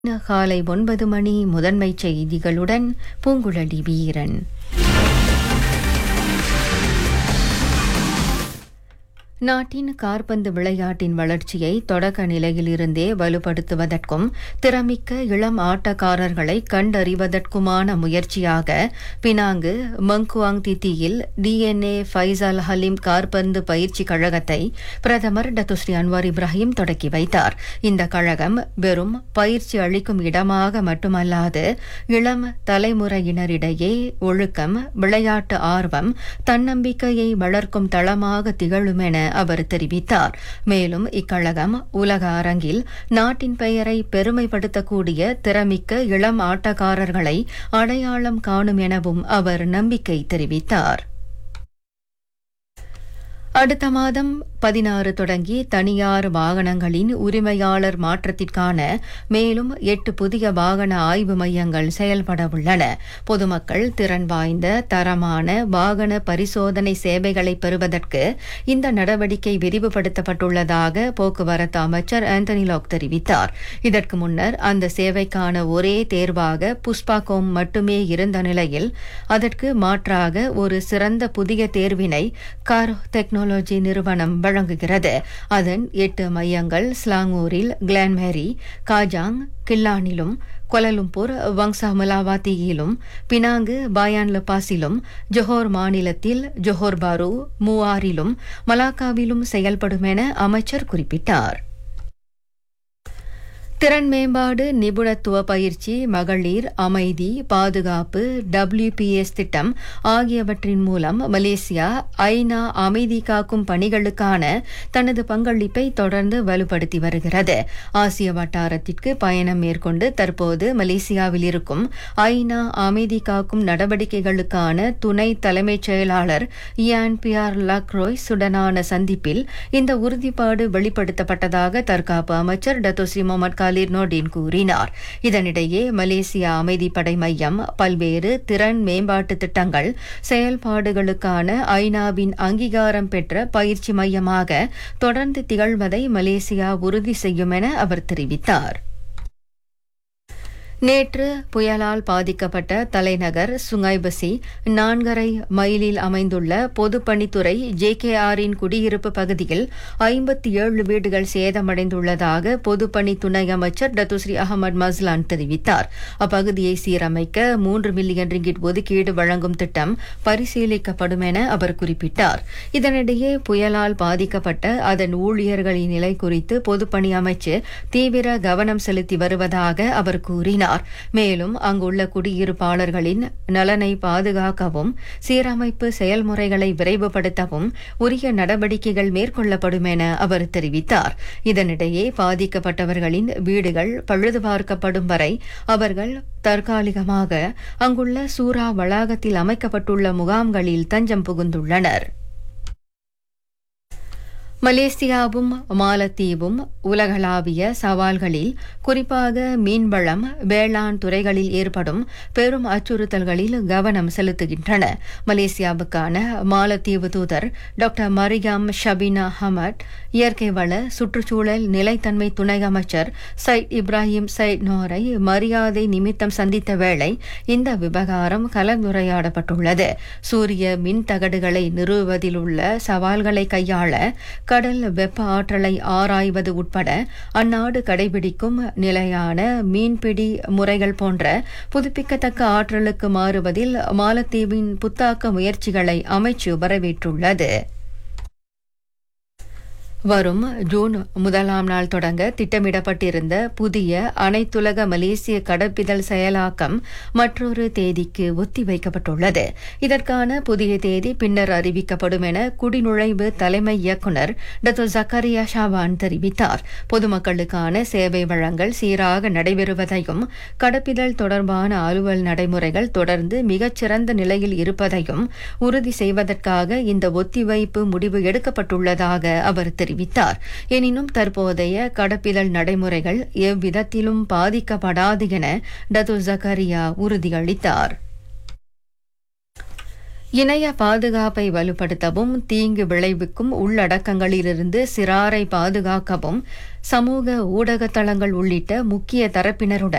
காலை ஒன்பது மணி முதன்மைச் செய்திகளுடன் பூங்குழலி வீரன் நாட்டின் காற்பந்து விளையாட்டின் வளர்ச்சியை தொடக்க நிலையிலிருந்தே வலுப்படுத்துவதற்கும் திறமிக்க இளம் ஆட்டக்காரர்களை கண்டறிவதற்குமான முயற்சியாக பினாங்கு மங்குவாங் தித்தியில் டிஎன்ஏ ஃபைசல் ஹலீம் காற்பந்து பயிற்சி கழகத்தை பிரதமர் டத்துஸ்ரீ அன்வார் இப்ராஹிம் தொடக்கி வைத்தார் இந்த கழகம் வெறும் பயிற்சி அளிக்கும் இடமாக மட்டுமல்லாது இளம் தலைமுறையினரிடையே ஒழுக்கம் விளையாட்டு ஆர்வம் தன்னம்பிக்கையை வளர்க்கும் தளமாக திகழும் என அவர் தெரிவித்தார் மேலும் இக்கழகம் உலக அரங்கில் நாட்டின் பெயரை பெருமைப்படுத்தக்கூடிய திறமிக்க இளம் ஆட்டக்காரர்களை அடையாளம் காணும் எனவும் அவர் நம்பிக்கை தெரிவித்தார் அடுத்த மாதம் பதினாறு தொடங்கி தனியார் வாகனங்களின் உரிமையாளர் மாற்றத்திற்கான மேலும் எட்டு புதிய வாகன ஆய்வு மையங்கள் செயல்பட உள்ளன பொதுமக்கள் திறன் வாய்ந்த தரமான வாகன பரிசோதனை சேவைகளை பெறுவதற்கு இந்த நடவடிக்கை விரிவுபடுத்தப்பட்டுள்ளதாக போக்குவரத்து அமைச்சர் ஆந்தனி லாக் தெரிவித்தார் இதற்கு முன்னர் அந்த சேவைக்கான ஒரே தேர்வாக புஷ்பாகோம் மட்டுமே இருந்த நிலையில் அதற்கு மாற்றாக ஒரு சிறந்த புதிய தேர்வினை கார் டெக்னாலஜி டெக்னாலஜி நிறுவனம் வழங்குகிறது அதன் எட்டு மையங்கள் ஸ்லாங்கூரில் கிளான்மேரி காஜாங் கில்லானிலும் கொலலும்பூர் வங்சா மலாவாத்தியிலும் பினாங்கு பாயான் லபாஸிலும் ஜொஹோர் மாநிலத்தில் ஜொஹோர் பாரு மூவாரிலும் மலாக்காவிலும் செயல்படும் என அமைச்சர் குறிப்பிட்டார் திறன் மேம்பாடு நிபுணத்துவ பயிற்சி மகளிர் அமைதி பாதுகாப்பு டபிள்யூபிஎஸ் திட்டம் ஆகியவற்றின் மூலம் மலேசியா ஐநா அமைதி காக்கும் பணிகளுக்கான தனது பங்களிப்பை தொடர்ந்து வலுப்படுத்தி வருகிறது ஆசிய வட்டாரத்திற்கு பயணம் மேற்கொண்டு தற்போது மலேசியாவில் இருக்கும் ஐநா அமைதி காக்கும் நடவடிக்கைகளுக்கான துணை தலைமைச் செயலாளர் இயான் பியார் லக்ரோய் சுடனான சந்திப்பில் இந்த உறுதிப்பாடு வெளிப்படுத்தப்பட்டதாக தற்காப்பு அமைச்சர் டத்தோஸ்ரீ முகமது காலிர் நோடின் கூறினார் இதனிடையே மலேசிய அமைதிப்படை மையம் பல்வேறு திறன் மேம்பாட்டு திட்டங்கள் செயல்பாடுகளுக்கான ஐநாவின் அங்கீகாரம் பெற்ற பயிற்சி மையமாக தொடர்ந்து திகழ்வதை மலேசியா உறுதி செய்யும் என அவர் தெரிவித்தார் நேற்று புயலால் பாதிக்கப்பட்ட தலைநகர் சுங்கைபசி நான்கரை மைலில் அமைந்துள்ள பொதுப்பணித்துறை ஜே கே ஆரின் குடியிருப்பு பகுதியில் ஐம்பத்தி ஏழு வீடுகள் சேதமடைந்துள்ளதாக பொதுப்பணி துணை அமைச்சர் டத்துஸ்ரீ அகமது மஸ்லான் தெரிவித்தார் அப்பகுதியை சீரமைக்க மூன்று மில்லியன் ரிங்கிட் ஒதுக்கீடு வழங்கும் திட்டம் பரிசீலிக்கப்படும் என அவர் குறிப்பிட்டார் இதனிடையே புயலால் பாதிக்கப்பட்ட அதன் ஊழியர்களின் நிலை குறித்து பொதுப்பணி அமைச்சு தீவிர கவனம் செலுத்தி வருவதாக அவர் கூறினார் கூறினார் மேலும் அங்குள்ள குடியிருப்பாளர்களின் நலனை பாதுகாக்கவும் சீரமைப்பு செயல்முறைகளை விரைவுபடுத்தவும் உரிய நடவடிக்கைகள் மேற்கொள்ளப்படும் என அவர் தெரிவித்தார் இதனிடையே பாதிக்கப்பட்டவர்களின் வீடுகள் பழுது பார்க்கப்படும் வரை அவர்கள் தற்காலிகமாக அங்குள்ள சூரா வளாகத்தில் அமைக்கப்பட்டுள்ள முகாம்களில் தஞ்சம் புகுந்துள்ளனர் மலேசியாவும் மாலத்தீவும் உலகளாவிய சவால்களில் குறிப்பாக மீன்வளம் வேளாண் துறைகளில் ஏற்படும் பெரும் அச்சுறுத்தல்களில் கவனம் செலுத்துகின்றன மலேசியாவுக்கான மாலத்தீவு தூதர் டாக்டர் மரியாம் ஷபினா ஹமட் இயற்கை வள சுற்றுச்சூழல் நிலைத்தன்மை துணை அமைச்சர் சைட் இப்ராஹிம் சைட் நோரை மரியாதை நிமித்தம் சந்தித்த வேளை இந்த விவகாரம் கலந்துரையாடப்பட்டுள்ளது சூரிய மின் தகடுகளை நிறுவுவதில் உள்ள சவால்களை கையாள கடல் வெப்ப ஆற்றலை ஆராய்வது உட்பட அந்நாடு கடைபிடிக்கும் நிலையான மீன்பிடி முறைகள் போன்ற புதுப்பிக்கத்தக்க ஆற்றலுக்கு மாறுவதில் மாலத்தீவின் புத்தாக்க முயற்சிகளை அமைச்சு வரவேற்றுள்ளது வரும் ஜூன் முதலாம் நாள் தொடங்க திட்டமிடப்பட்டிருந்த புதிய அனைத்துலக மலேசிய கடற்பிதழ் செயலாக்கம் மற்றொரு தேதிக்கு ஒத்திவைக்கப்பட்டுள்ளது இதற்கான புதிய தேதி பின்னர் அறிவிக்கப்படும் என குடிநுழைவு தலைமை இயக்குநர் டத்தோ ஜக்கரியா ஷாவான் தெரிவித்தார் பொதுமக்களுக்கான சேவை வழங்கல் சீராக நடைபெறுவதையும் கடற்பிதழ் தொடர்பான அலுவல் நடைமுறைகள் தொடர்ந்து மிகச்சிறந்த நிலையில் இருப்பதையும் உறுதி செய்வதற்காக இந்த ஒத்திவைப்பு முடிவு எடுக்கப்பட்டுள்ளதாக அவர் தெரிவித்தார் தெரிவித்தார் எனினும் தற்போதைய கடப்பிதழ் நடைமுறைகள் எவ்விதத்திலும் பாதிக்கப்படாது என டத்து ஜக்கரியா உறுதியளித்தார் இணைய பாதுகாப்பை வலுப்படுத்தவும் தீங்கு விளைவிக்கும் உள்ளடக்கங்களிலிருந்து சிறாரை பாதுகாக்கவும் சமூக ஊடக தளங்கள் உள்ளிட்ட முக்கிய தரப்பினருடன்